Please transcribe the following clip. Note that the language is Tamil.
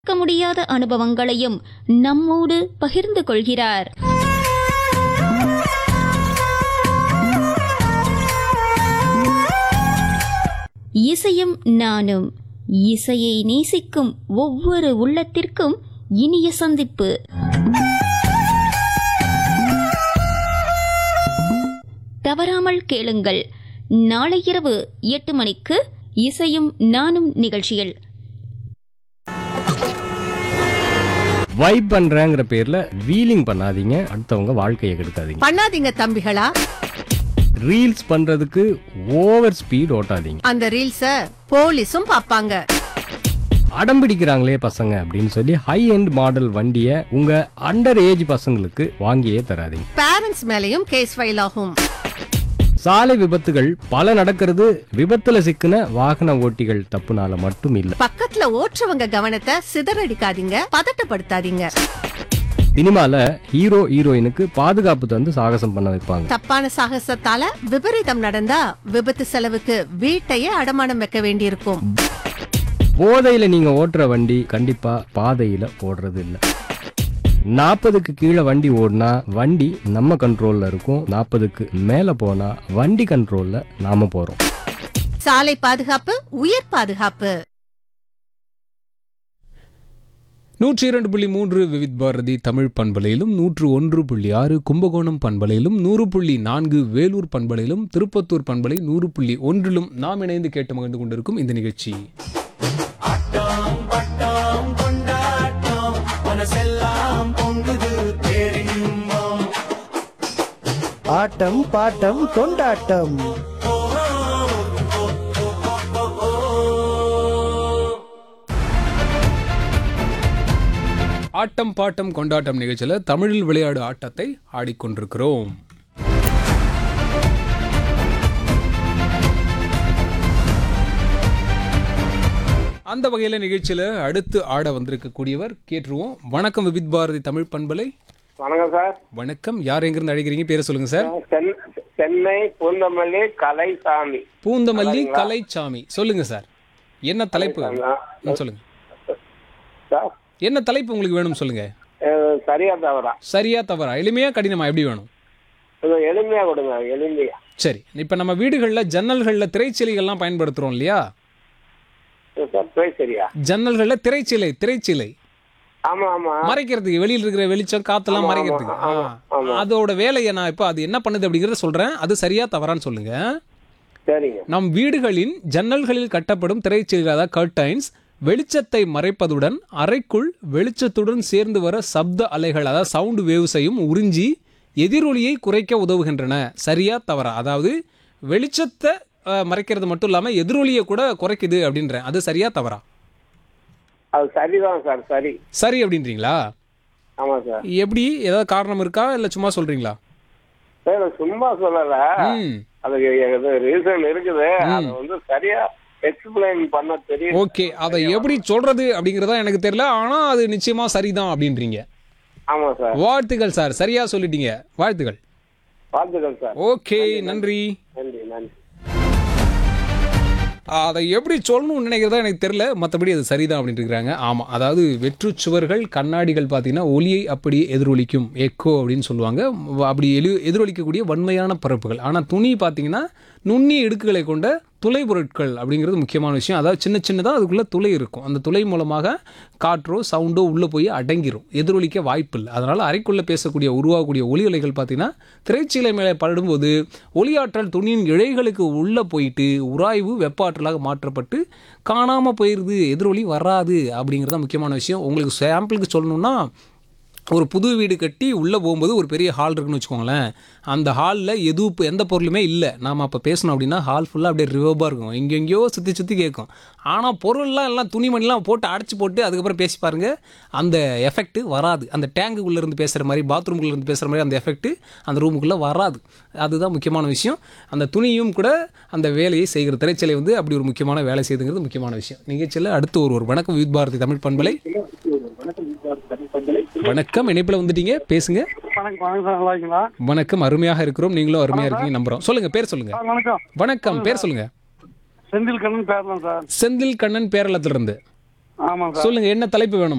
மறக்க முடியாத அனுபவங்களையும் நம்மோடு பகிர்ந்து கொள்கிறார் இசையும் நானும் இசையை நேசிக்கும் ஒவ்வொரு உள்ளத்திற்கும் இனிய சந்திப்பு தவறாமல் கேளுங்கள் நாளை இரவு எட்டு மணிக்கு இசையும் நானும் நிகழ்ச்சியில் வைப் பண்றேங்கிற பேர்ல வீலிங் பண்ணாதீங்க அடுத்தவங்க வாழ்க்கையை கெடுக்காதீங்க பண்ணாதீங்க தம்பிகளா ரீல்ஸ் பண்றதுக்கு ஓவர் ஸ்பீட் ஓட்டாதீங்க அந்த ரீல்ஸ போலீஸும் பாப்பாங்க அடம் பிடிக்கிறாங்களே பசங்க அப்படின்னு சொல்லி ஹை எண்ட் மாடல் வண்டியை உங்க அண்டர் ஏஜ் பசங்களுக்கு வாங்கியே தராதீங்க பேரண்ட்ஸ் மேலயும் கேஸ் ஃபைல் ஆகும் சாலை விபத்துகள் பல நடக்கிறது விபத்துல சிக்கின வாகன ஓட்டிகள் தப்புனால மட்டும் இல்ல பக்கத்துல ஓட்டுறவங்க கவனத்தை சிதறடிக்காதீங்க பதட்டப்படுத்தாதீங்க சினிமால ஹீரோ ஹீரோயினுக்கு பாதுகாப்பு தந்து சாகசம் பண்ண வைப்பாங்க தப்பான சாகசத்தால விபரீதம் நடந்தா விபத்து செலவுக்கு வீட்டையே அடமானம் வைக்க வேண்டியிருக்கும் போதையில நீங்க ஓட்டுற வண்டி கண்டிப்பா பாதையில ஓடுறது இல்ல நாற்பதுக்கு கீழே வண்டி ஓடினா வண்டி நம்ம கண்ட்ரோல்ல இருக்கும் நாற்பதுக்கு மேல போனா வண்டி கண்ட்ரோல்ல நாம போறோம் சாலை பாதுகாப்பு உயிர் பாதுகாப்பு நூற்றி இரண்டு புள்ளி மூன்று விவித் பாரதி தமிழ் பண்பலையிலும் நூற்று ஒன்று புள்ளி ஆறு கும்பகோணம் பண்பலையிலும் நூறு புள்ளி நான்கு வேலூர் பண்பலையிலும் திருப்பத்தூர் பண்பலை நூறு புள்ளி ஒன்றிலும் நாம் இணைந்து கேட்டு மகிழ்ந்து கொண்டிருக்கும் இந்த நிகழ்ச்சி ஆட்டம் பாட்டம் கொண்டாட்டம் ஆட்டம் பாட்டம் கொண்டாட்டம் நிகழ்ச்சியில் தமிழில் விளையாடு ஆட்டத்தை ஆடிக்கொண்டிருக்கிறோம் அந்த வகையில் நிகழ்ச்சியில் அடுத்து ஆட வந்திருக்கக்கூடியவர் கேட்டுருவோம் வணக்கம் விபித் பாரதி தமிழ் பண்பலை வணக்கம் சார் வணக்கம் யார் எங்கிருந்து அழைக்கிறீங்க பேரை சொல்லுங்க சார் சென்- சென்னை பூந்தமல்லி கலைசாமி பூந்தமல்லி கலைச்சாமி சொல்லுங்க சார் என்ன தலைப்பு ம், சொல்லுங்க சார் என்ன தலைப்பு உங்களுக்கு வேணும் சொல்லுங்க அஹ், சரியா தவறா சரியா தவறா எளிமையா கடினமா எப்படி வேணும் கொஞ்சம் எளிமையா கொடுங்க எளிமையா சரி இப்போ நம்ம வீடுகளில் ஜன்னல்களில் திரைச்சீலைகள்லாம் பயன்படுத்துகிறோம் இல்லையா சார் பேர் சரியா ஜன்னல்களில் திரைச்சீலை திரைச்சீலை ஆமா ஆமா மறைக்கிறதுக்கு வெளியில் இருக்கிற வெளிச்சம் காத்தெல்லாம் ஆமா, மறைக்கிறதுக்கு ஆமா, ஆ. ஆமா. அதோட வேலையை நான் இப்போ அது என்ன பண்ணுது அப்படிங்கிறத சொல்றேன் அது சரியா தவறான்னு சொல்லுங்க சரிங்க நம் வீடுகளின் ஜன்னல்களில் கட்டப்படும் திரைச்சீலைகள் அதாவது கர்டைன்ஸ் வெளிச்சத்தை மறைப்பதுடன் அறைக்குள் வெளிச்சத்துடன் சேர்ந்து வர சப்த அலைகள் அதாவது சவுண்ட் வேவ்ஸையும் உறிஞ்சி எதிரொலியை குறைக்க உதவுகின்றன சரியா தவறா அதாவது வெளிச்சத்தை அஹ், மறைக்கிறது மட்டும் இல்லாமல் எதிரொலியை கூட குறைக்குது அப்படின்றேன் அது சரியா தவறா அது சரிதான் சார் சரி சரி அப்படின்றீங்களா ஆமா சார் எப்படி ஏதாவது காரணம் இருக்கா இல்லை சும்மா சொல்றீங்களா சார் நான் சும்மா சொல்லல ம் அதுக்கு ரீசன் இருக்குது அதை வந்து சரியா எக்ஸ்பிளைன் பண்ண தெரியும் ஓகே அதை எப்படி சொல்றது அப்படிங்கறதா எனக்கு தெரியல ஆனா அது நிச்சயமா சரிதான் அப்படின்றீங்க ஆமா சார் வாழ்த்துக்கள் சார் சரியா சொல்லிட்டீங்க வாழ்த்துக்கள் வாழ்த்துக்கள் சார் ஓகே நன்றி நன்றி நன்றி அதை எப்படி சொல்லணும்னு நினைக்கிறதா எனக்கு தெரியல மற்றபடி அது சரிதான் அப்படின்ட்டு இருக்கிறாங்க ஆமாம் அதாவது வெற்றுச் சுவர்கள் கண்ணாடிகள் பார்த்தீங்கன்னா ஒலியை அப்படியே எதிரொலிக்கும் எக்கோ அப்படின்னு சொல்லுவாங்க வ- அப்படி எலி எதிரொலிக்கக்கூடிய வன்மையான பரப்புகள் ஆனால் துணி பார்த்தீங்கன்னா நுண்ணிய இடுக்குகளை கொண்ட துளை பொருட்கள் அப்படிங்கிறது முக்கியமான விஷயம் அதாவது சின்ன சின்னதாக அதுக்குள்ளே துளை இருக்கும் அந்த துளை மூலமாக காற்றோ சவுண்டோ உள்ளே போய் அடங்கிரும் எதிரொலிக்க வாய்ப்பில்லை அதனால் அறைக்குள்ளே பேசக்கூடிய உருவாகக்கூடிய ஒலி அலைகள் பார்த்தீங்கன்னா திரைச்சீலை மேலே படும்போது ஒளியாற்றல் துணியின் இழைகளுக்கு உள்ளே போயிட்டு உராய்வு வெப்ப ஆற்றலாக மாற்றப்பட்டு காணாமல் போயிடுது எதிரொலி வராது அப்படிங்கிறது தான் முக்கியமான விஷயம் உங்களுக்கு சாம்பிளுக்கு சொல்லணும்னா ஒரு புது வீடு கட்டி உள்ளே போகும்போது ஒரு பெரிய ஹால் இருக்குன்னு வச்சுக்கோங்களேன் அந்த ஹாலில் எதுவும் இப்போ எந்த பொருளுமே இல்லை நாம் அப்போ பேசணும் அப்படின்னா ஹால் ஃபுல்லாக அப்படியே ரிவர்பாக இருக்கும் எங்கெங்கேயோ சுற்றி சுற்றி கேட்கும் ஆனால் பொருள்லாம் எல்லாம் துணிமணிலாம் போட்டு அடைச்சி போட்டு அதுக்கப்புறம் பேசி பாருங்க அந்த எஃபெக்ட் வராது அந்த டேங்குக்குள்ளே இருந்து பேசுகிற மாதிரி பாத்ரூம்குள்ளே இருந்து பேசுகிற மாதிரி அந்த எஃபெக்ட் அந்த ரூமுக்குள்ளே வராது அதுதான் முக்கியமான விஷயம் அந்த துணியும் கூட அந்த வேலையை செய்கிற திரைச்சலை வந்து அப்படி ஒரு முக்கியமான வேலை செய்யுதுங்கிறது முக்கியமான விஷயம் நிகழ்ச்சியில் அடுத்து ஒரு ஒரு வணக்கம் வித் பாரதி தமிழ் பண்பலை வணக்கம் இணைப்பில் வந்துட்டீங்க பேசுங்க வணக்கம் வணக்கம் சார் நல்லா இருக்கீங்களா வணக்கம் அருமையாக இருக்கிறோம் நீங்களும் அருமையா இருக்கீங்க நம்புறோம் சொல்லுங்க பேர் சொல்லுங்க சார் வணக்கம் வணக்கம் பேர் சொல்லுங்க செந்தில் கண்ணன் பேரலாம் சார் செந்தில் கண்ணன் பேரளத்துல இருந்து ஆமாம் சார் சொல்லுங்க என்ன தலைப்பு வேணும்